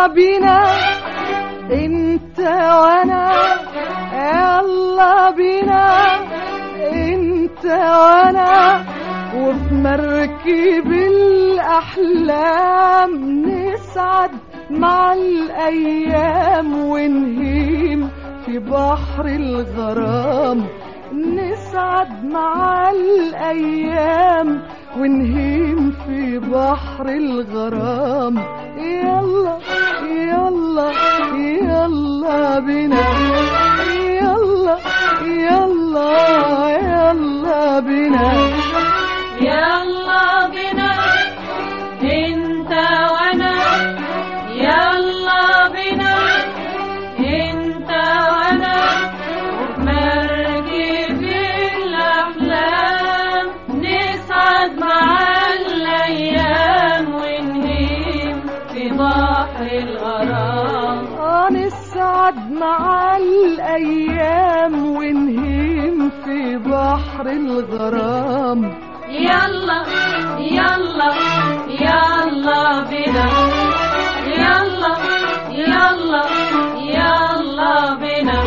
بينا انت وانا يلا بينا انت وانا وفي مركب الاحلام نسعد مع الايام ونهيم في بحر الغرام نسعد مع الايام ونهيم في بحر الغرام يلا يلا يلا بنا يلا يلا يلا بنا يلا بنا انت وانا يلا بنا انت وانا وبمركب الاحلام نسعد مع الايام ونهيم في بحر الغرام آه نسعد مع الأيام ونهيم في بحر الغرام يلا يلا يلا بنا يلا يلا يلا بنا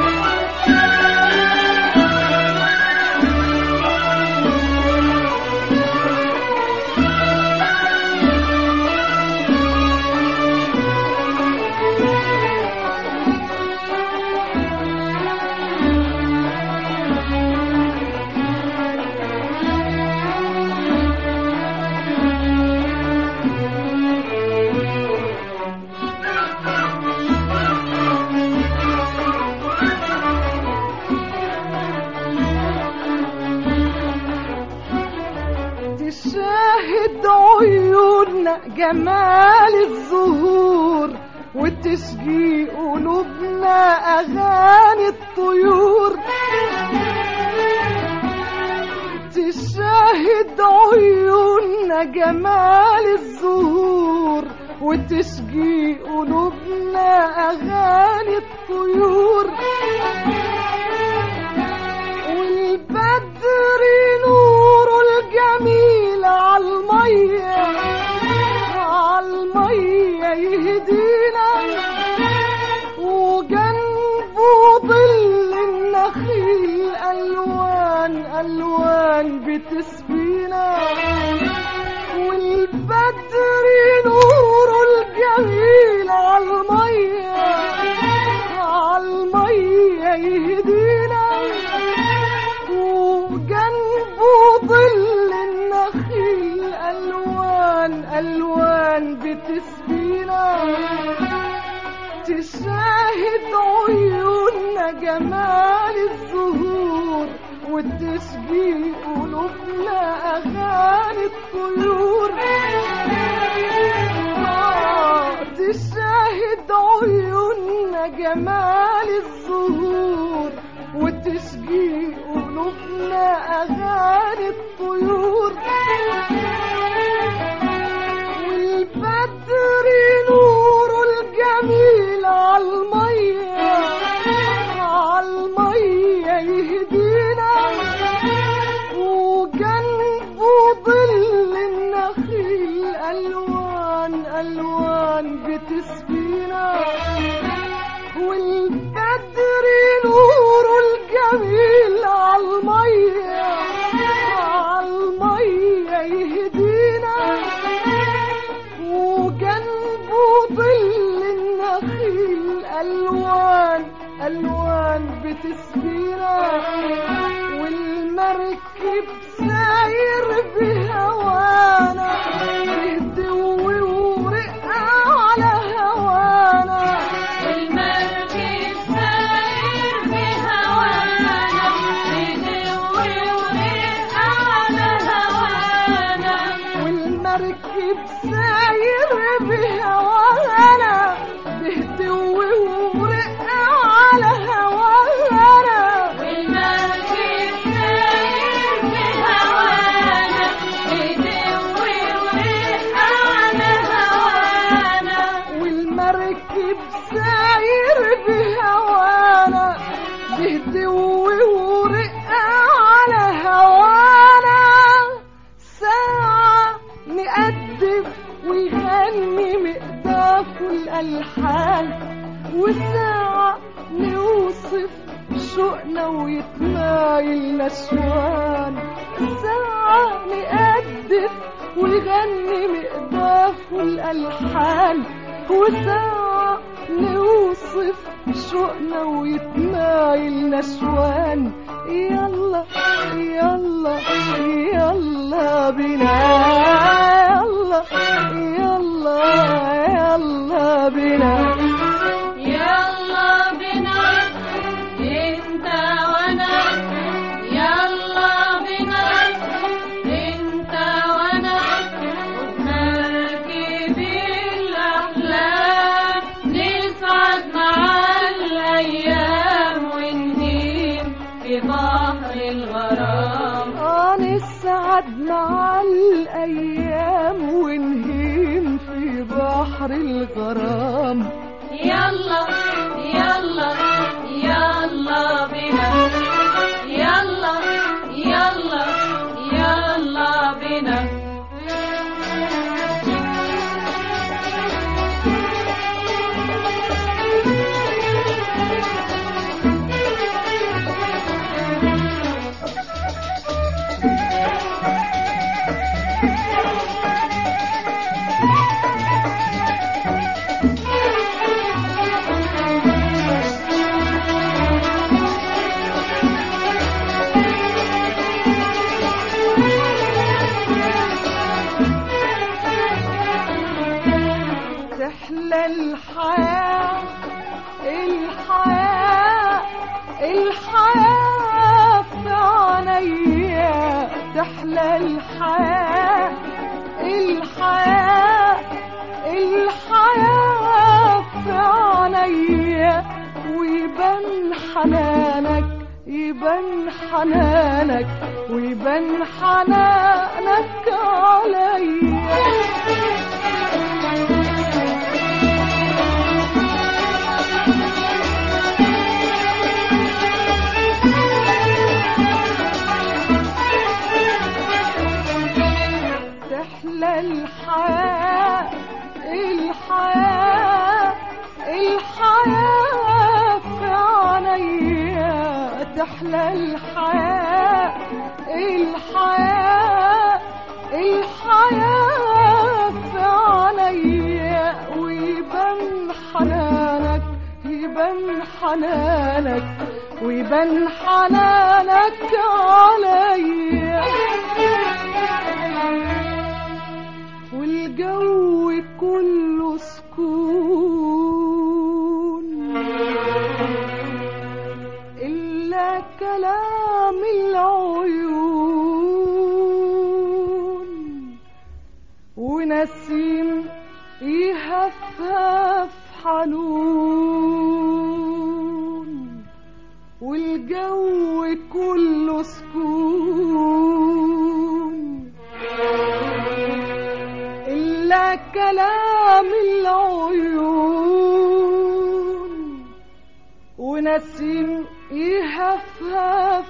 تشاهد عيوننا جمال الزهور وتشجي قلوبنا أغاني الطيور تشاهد عيوننا جمال الزهور وتشجي قلوبنا أغاني الطيور والبدر نور الجميل عالمية عالمية يهدينا وجنبه ظل النخيل ألوان ألوان بتسبينا والبدر نور الجميل عالمية عالمية يهدينا وجنبه ظل النخيل ألوان ألوان بتسبينا تشاهد عيوننا جمال الزهور وتشجي قلوبنا أغاني الطيور آه، تشاهد عيوننا جمال الزهور وتشجي قلوبنا أغاني الطيور والبدر نور الجميل عالمية عالمية يهدينا وجنبه ظل النخيل ألوان ألوان بتسبينا والبدر نور الجميل عالمية عالمية يهدينا وجنبه ظل النخيل ألوان ألوان بتسبينا والمركب ساير بهوانا يهدو ورقة على هوانا المركب ساير بهوانا بدوي ورق على هوانا والمركب ساير بهوانا بهدو ورقة على هوانا والمركب ساير بهوانا بدوي ورق وساعة نوصف شوقنا ويتمايل نسوان ساعة نقدف ويغني مقداف والألحان وساعة نوصف شوقنا ويتمايل نسوان يلا يلا يلا بينا يلا يلا يلا بينا يلا بنا انت وانا يلا بنا انت وانا وبمركب الاحلام نسعد مع الايام ونهيم في بحر الغرام آه نسعد مع الأيام ونهيم في بحر الغرام يلا يلا يلا بنا يلا يلا يلا بنا تحلى الحياة الحياة الحياة في عينيا تحلى الحياة الحياة الحياة في عينيا ويبان حنانك يبان حنانك ويبان حنانك عليا تحلى الحياة الحياة الحياة في عينيا تحلى الحياة الحياة الحياة في عينيا ويبان حنانك يبان حنانك ويبان حنانك عليا والجو كله سكون إلا كلام العيون ونسيم يهفهف حنون والجو كله سكون إلا كلام العيون ونسيم يهفهف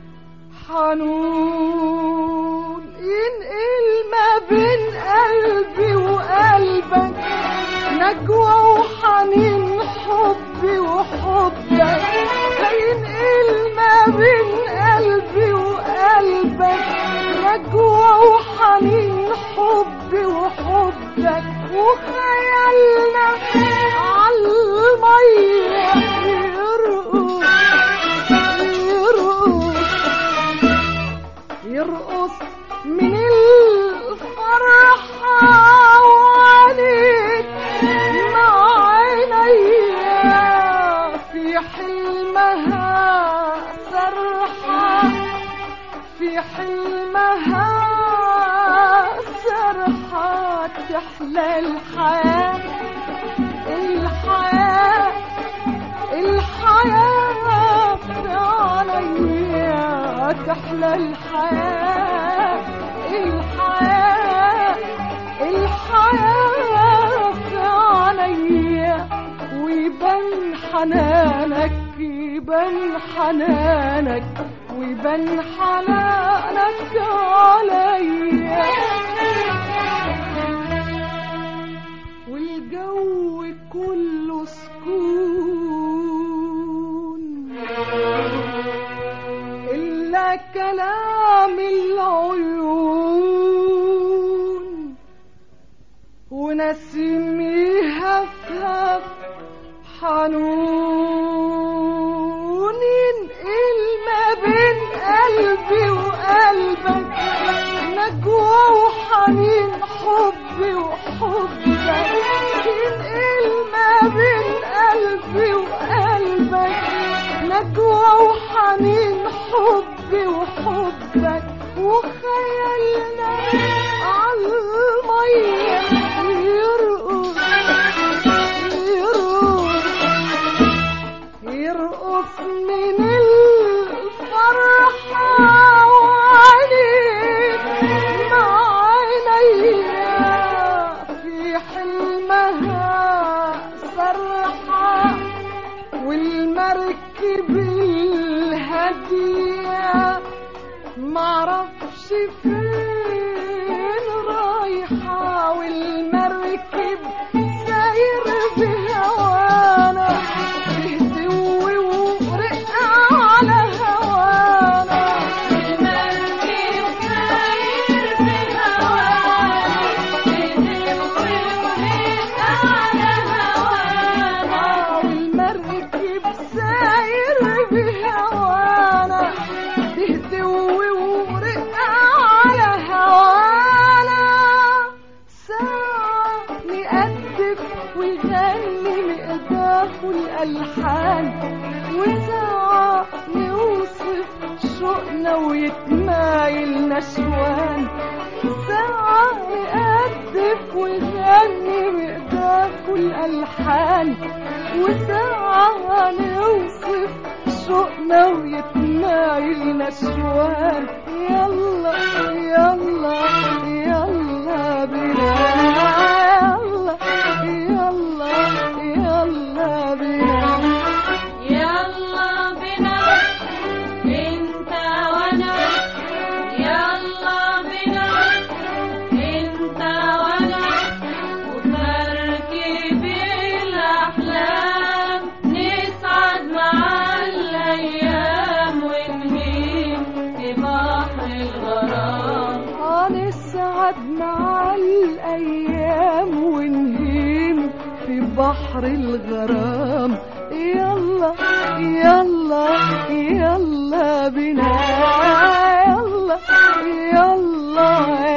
حنون ينقل ما بين قلبي وقلبك نجوى وحنين حبي وحبك هينقل ما بين قلبي وقلبك نجوى وحنين حبي وحبك وخيالنا عالمية يرقص يرقص يرقص من الفرحة وعليك مع عينيا في حلمها سرحة في حلمها سرحة تحلى الحياة الحياة الحياة في عينيا تحلى الحياة الحياة الحياة في عينيا ويبان حنانك يبان حنانك ويبان حنانك عليا والجو كله سكون كلام العيون ونسميها فهف حنون ينقل ما بين قلبي وقلبك نجوى وحنين حبي وحبك ينقل ما بين قلبي وقلبك نجوى وحنين حبي وحبك وخيالنا عالمية يرقص يرقص يرقص من الفرحة وعينيك مع عينيا في حلمها سرحة والمركب الهدية معرفش فين رايحة والمركب ساير بهوانا تهدوي ورق على هوانا المركب ساير بهوانا بتلوي ورق على هوانا آه، والمركب ساير بهوانا تهدوي ورق على هوانا ساعة نقدف ويغني مقداف الألحان وساعة نوصف شوقنا ويتمايل نشوان ساعة نقدف ويغني مقداف الألحان وساعة نوصف شوقنا ويتمايل نشوان يلا يلا يلا بنا يلا يلا يلا بنا يلا بنا انت وانا يلا بنا انت وانا ومركب الاحلام نسعد مع الايام ونهيم في بحر الغرام هنسعد مع الأيام ونهيم في بحر الغرام يلا يلا يلا بنا يلا يلا